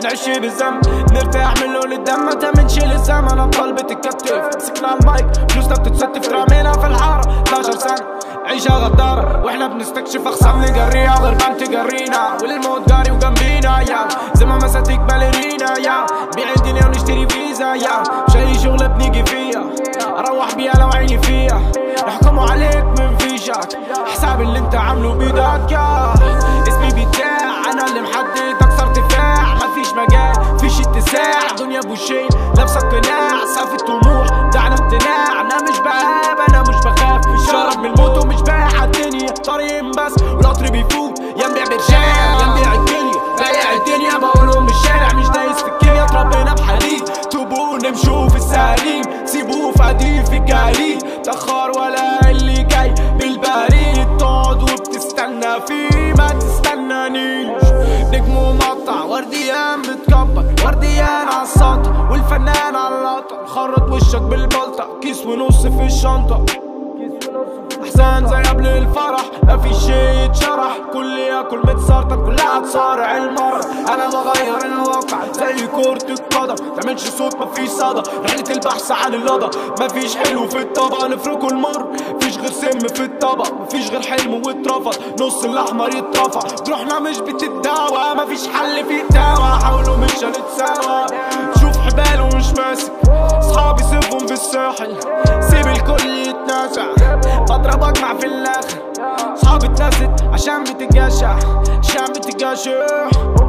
نعيش بالذنب نرتاح من لون الدم متى منشيل الزمن ابطال بتتكتف مسكنا المايك فلوسنا بتتستف رامينا في الحارة 12 سنة عيشة غدارة واحنا بنستكشف اخصام نجريها غير ما تجرينا والموت جاري وجنبينا يا زي ما مساتيك باليرينا يا بيع الدنيا ونشتري فيزا يا مش اي شغلة بنيجي فيها اروح بيها لو عيني فيها يحكموا عليك من فيشك حساب اللي انت عامله بايدك يا اسمي بيتاع انا اللي محدد اكثر ارتفاع مفيش مجال فيش اتساع دنيا بوشين لابسه قناع سقف الطموح دعنا امتناع انا مش بهاب انا مش بخاف شرب من الموت ومش بايع الدنيا طريقين بس والقطر بيفوق يا نبيع برشام يا نبيع الدنيا بايع الدنيا بقولهم الشارع مش دايس في الكيميا اتربينا بحديد توبوا نمشوا في السليم سيبوه فادي في الجليد تأخر ولا اللي جاي بالبريد تقعد وبتستنى فيه ما تستنانيش نجم ومقطع ورديان بتكبر ورديان على السطح والفنان على اللقطة خرط وشك بالبلطة كيس ونص في الشنطة احسن زي قبل الفرح مفيش شي يتشرح كل ياكل متسرطن كلها تصارع المرض انا بغير الواقع زي كرة القدم تعملش صوت مفيش صدى رحلة البحث عن اللضى مفيش حلو في الطبق نفركه المر مفيش غير سم في الطبق مفيش غير حلم واترفض نص الاحمر يترفع جروحنا مش بتتداوى مفيش حل في الدواء حاولوا مش هنتساوى شوف حباله مش ماسك اصحابي سيبهم في الساحل سيب الكل يتنازع بضربك مع في الاخر صحابي اتنست عشان بتجاشع عشان بتجاشع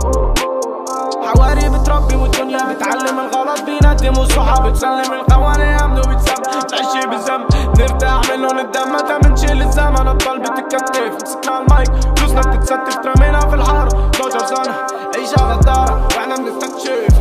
حواري بتربي والدنيا بتعلم الغلط بيندم والصحاب بتسلم القوانين يمنوا بتسم تعيش بالذنب نرتاح من لون الدم متى بنشيل الزمن ابطال بتتكتف مسكنا المايك فلوسنا بتتستف ترمينا في الحارة 12 سنة عيشة غدارة واحنا بنستكشف